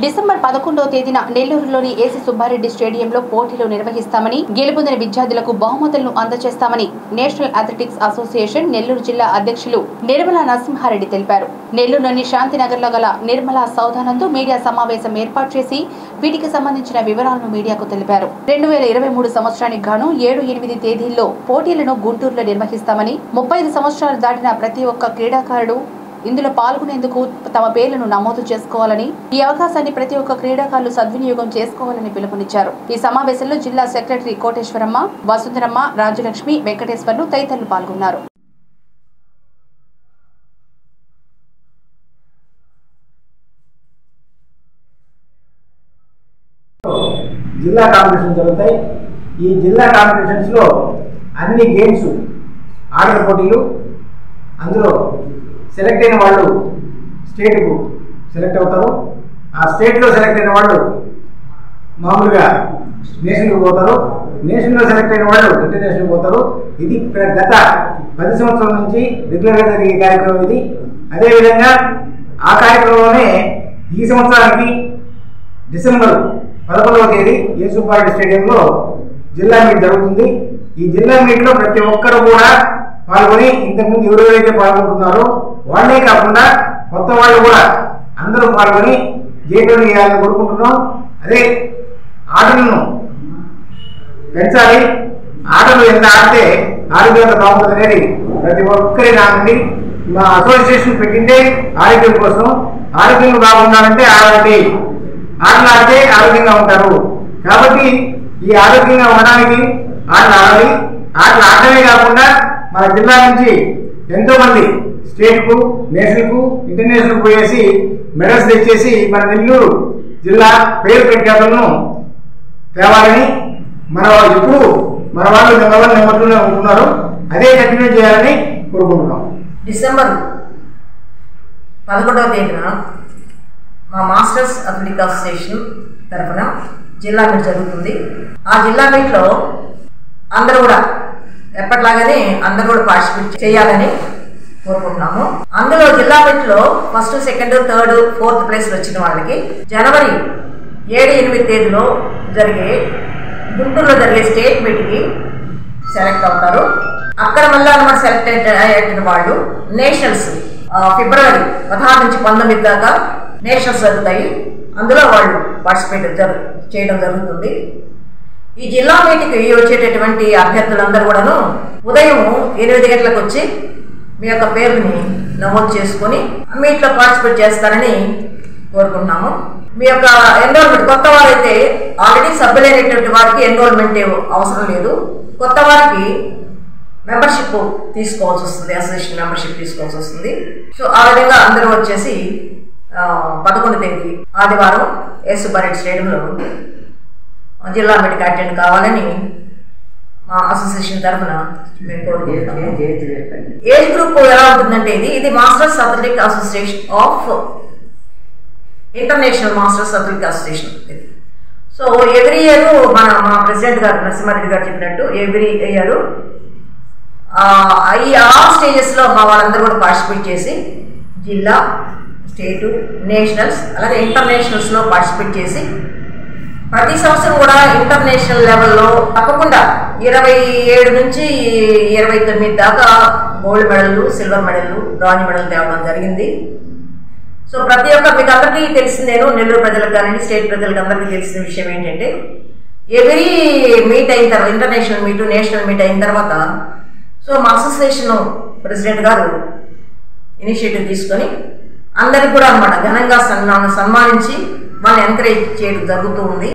December పదకొండవ తేదీన నెల్లూరులోని ఏసీ సుబ్బారెడ్డి స్టేడియంలో పోటీలు నిర్వహిస్తామని గెలుపొందిన విద్యార్థులకు బహుమతులను అందజేస్తామని నేషనల్ అథ్లెటిక్స్ అసోసియేషన్ నెల్లూరు జిల్లా అధ్యక్షులు నిర్మలా నరసింహారెడ్డి తెలిపారు నెల్లూరులోని శాంతినగర్లో గల నిర్మలా సౌధానందు మీడియా సమావేశం ఏర్పాటు చేసి వీటికి సంబంధించిన వివరాలను మీడియాకు తెలిపారు రెండు వేల ఇరవై మూడు సంవత్సరానికి గాను ఏడు ఎనిమిది తేదీల్లో పోటీలను గుంటూరులో నిర్వహిస్తామని ముప్పై ఐదు సంవత్సరాలు దాటిన ప్రతి ఒక్క క్రీడాకారుడు ఇందులో పాల్గొనేందుకు తమ పేర్లను నమోదు చేసుకోవాలని ఈ అవకాశాన్ని ప్రతి ఒక్క క్రీడాకారులు సద్వినియోగం చేసుకోవాలని పిలుపునిచ్చారు ఈ సమావేశంలో జిల్లా సెక్రటరీ కోటేశ్వరమ్మ వసుంధరమ్మ రాజలక్ష్మి వెంకటేశ్వర్లు తదితరులు పాల్గొన్నారు జిల్లా కాంపిటీషన్ జరుగుతాయి ఈ జిల్లా కాంపిటీషన్స్లో అన్ని గేమ్స్ ఆటల పోటీలు అందులో సెలెక్ట్ అయిన వాళ్ళు స్టేట్కు సెలెక్ట్ అవుతారు ఆ స్టేట్లో సెలెక్ట్ అయిన వాళ్ళు మామూలుగా నేషనల్కి పోతారు నేషనల్లో సెలెక్ట్ అయిన వాళ్ళు ఇంటర్నేషనల్ పోతారు ఇది ప్ర- గత పది సంవత్సరాల నుంచి రెగ్యులర్గా జరిగే కార్యక్రమం ఇది అదేవిధంగా ఆ కార్యక్రమంలోనే ఈ సంవత్సరానికి డిసెంబర్ పదకొండవ తేదీ ఏ సుబ్బారెడ్డి స్టేడియంలో జిల్లా మీట్ జరుగుతుంది ఈ జిల్లా మీట్లో ప్రతి ఒక్కరు కూడా పాల్గొని ఇంతకుముందు ఎవరెవరైతే పాల్గొంటున్నారో వాళ్ళే కాకుండా కొత్త వాళ్ళు కూడా అందరూ పాల్గొని జేపీని చేయాలని కోరుకుంటున్నాం అదే ఆటలను పెంచాలి ఆటలు ఎంత ఆడితే ఆరోగ్యం ఎంత బాగుంటుంది అనేది ప్రతి ఒక్కరి నానండి మా అసోసియేషన్ పెట్టిందే ఆరోగ్యం కోసం ఆరోగ్యం బాగుండాలంటే ఆడండి ఆటలు ఆడితే ఆరోగ్యంగా ఉంటారు కాబట్టి ఈ ఆరోగ్యంగా ఉండడానికి ఆటలు ఆడాలి ఆటలు ఆడటమే కాకుండా మన జిల్లా నుంచి ఎంతో మంది స్టేట్కు నేషనల్కు ఇంటర్నేషనల్ పోయేసి మెడల్స్ తెచ్చేసి మన నెల్లూరు జిల్లా పేరు ప్రఖ్యాతులను తేవాలని మన వాళ్ళు ఎప్పుడు మన వాళ్ళు నెంబర్ వన్ నెంబర్ టూనే ఉంటున్నారు అదే కంటిన్యూ చేయాలని కోరుకుంటున్నాం డిసెంబర్ పదకొండవ తేదీన మా మాస్టర్స్ అథ్లెటిక్ అసోసియేషన్ తరఫున జిల్లా మీట్ జరుగుతుంది ఆ జిల్లా మీట్లో అందరూ కూడా ఎప్పటిలాగానే అందరూ కూడా పార్టిసిపేట్ చేయాలని కోరుకుంటున్నాము అందులో జిల్లా మీట్లో first second third fourth place వచ్చిన వాళ్ళకి జనవరి ఏడు ఎనిమిది తేదీలో జరిగే గుంటూరులో జరిగే స్టేట్ మీట్కి సెలెక్ట్ అవుతారు అక్కడ మళ్ళీ అనమాట సెలెక్ట్ అయిన వాళ్ళు నేషనల్స్ ఆ, ఫిబ్రవరి పదహారు నుంచి పంతొమ్మిది దాకా నేషనల్స్ జరుగుతాయి అందులో వాళ్ళు పార్టిసిపేట్ జరు చేయడం జరుగుతుంది ఈ జిల్లా మీటికి వచ్చేటటువంటి అభ్యర్థులందరూ కూడాను ఉదయం ఎనిమిది గంటలకు వచ్చి మీ యొక్క పేరుని నమోదు చేసుకొని మీట్లో పార్టిసిపేట్ చేస్తారని కోరుకుంటున్నాము మీ యొక్క ఎన్రోల్మెంట్ కొత్త వారైతే ఆల్రెడీ సభ్యులైనటువంటి వారికి ఎన్రోల్మెంట్ అవసరం లేదు కొత్త వారికి మెంబర్షిప్ తీసుకోవాల్సి వస్తుంది అసోసియేషన్ మెంబర్షిప్ తీసుకోవాల్సి వస్తుంది సో ఆ విధంగా అందరూ వచ్చేసి ఆ, పదకొండు తేదీ ఆదివారం ఏ సుబ్బారెడ్డి స్టేడియంలో జిల్లా మీటింగ్ అటెండ్ కావాలని మా అసోసియేషన్ తరఫున మేము కోరుకుంటున్నాము ఏజ్ గ్రూప్ ఎలా ఉంటుందంటే ఇది ఇది masters athletic association of international masters athletic association ఇది సో ఎవ్రీ ఇయర్ మన మా ప్రెసిడెంట్ గారు నరసింహారెడ్డి గారు చెప్పినట్టు ఎవ్రీ ఇయర్ ఈ ఆల్ స్టేజెస్లో మా వాళ్ళందరూ కూడా పార్టిసిపేట్ చేసి జిల్లా స్టేటు నేషనల్స్ అలాగే ఇంటర్నేషనల్స్లో పార్టిసిపేట్ చేసి ప్రతి సంవత్సరం కూడా ఇంటర్నేషనల్ లెవెల్లో తప్పకుండా ఇరవై ఏడు నుంచి ఇరవై తొమ్మిది దాకా గోల్డ్ మెడల్లు సిల్వర్ మెడల్లు బ్రాంజ్ మెడల్ తేవడం జరిగింది సో ప్రతి ఒక్క మీకు అందరికీ తెలిసిందేను నెల్లూరు ప్రజలకు కానీ స్టేట్ ప్రజలకు అందరికీ తెలిసిన విషయం ఏంటంటే ఎవరీ మీట్ అయిన తర్వాత ఇంటర్నేషనల్ మీట్ నేషనల్ మీట్ అయిన తర్వాత సో మా అసోసియేషన్ ప్రెసిడెంట్ గారు ఇనిషియేటివ్ తీసుకొని అందరికి కూడా అన్నమాట ఘనంగా సన్మాన సన్మానించి వాళ్ళని ఎంకరేజ్ చేయడం జరుగుతూ ఉంది